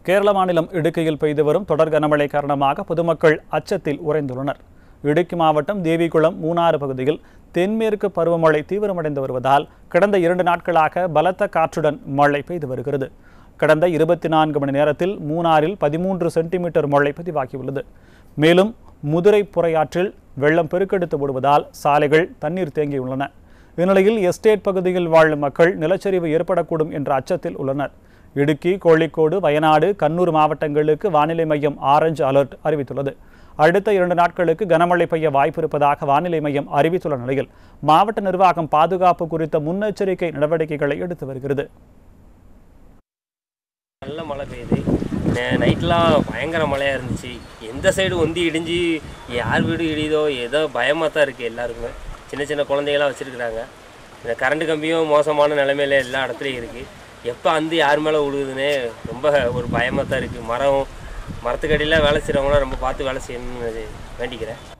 கேரள மாநிலம் இடுக்கியில் பெய்து வரும் தொடர் கனமழை காரணமாக பொதுமக்கள் அச்சத்தில் உறைந்துள்ளனர் இடுக்கி மாவட்டம் தேவிகுளம் மூணாறு பகுதியில் தென்மேற்கு பருவமழை தீவிரமடைந்து வருவதால் கடந்த இரண்டு நாட்களாக பலத்த காற்றுடன் மழை பெய்து வருகிறது கடந்த இருபத்தி நான்கு மணி நேரத்தில் மூணாறில் பதிமூன்று சென்டிமீட்டர் மழை பதிவாகியுள்ளது மேலும் முதுரை புறையாற்றில் வெள்ளம் பெருக்கெடுத்து ஓடுவதால் சாலைகள் தண்ணீர் தேங்கியுள்ளன இந்நிலையில் எஸ்டேட் பகுதியில் வாழும் மக்கள் நிலச்சரிவு ஏற்படக்கூடும் என்ற அச்சத்தில் உள்ளனர் இடுக்கி கோழிக்கோடு வயநாடு கண்ணூர் மாவட்டங்களுக்கு வானிலை மையம் ஆரஞ்சு அலர்ட் அறிவித்துள்ளது அடுத்த இரண்டு நாட்களுக்கு கனமழை பெய்ய வாய்ப்பு இருப்பதாக வானிலை மையம் அறிவித்துள்ள நிலையில் மாவட்ட நிர்வாகம் பாதுகாப்பு குறித்த முன்னெச்சரிக்கை நடவடிக்கைகளை எடுத்து வருகிறது நல்ல மழை பெய்யுது நே- நைட்லாம் பயங்கர மழையாக இருந்துச்சு எந்த சைடு ஒந்தி இடிஞ்சு யார் வீடு இடியுதோ ஏதோ பயமாக தான் இருக்குது எல்லாருக்குமே சின்ன சின்ன குழந்தைகளாம் வச்சுருக்குறாங்க இந்த கரண்ட் கம்பியும் மோசமான நிலைமையில எல்லா இடத்துலையும் இருக்குது எப்போ வந்து யார் மேலே விழுகுதுன்னே ரொம்ப ஒரு பயமாக தான் இருக்குது மரம் மரத்துக்கடியில் வேலை செய்கிறவங்களாம் ரொம்ப பார்த்து வேலை செய்யணும்னு வேண்டிக்கிறேன்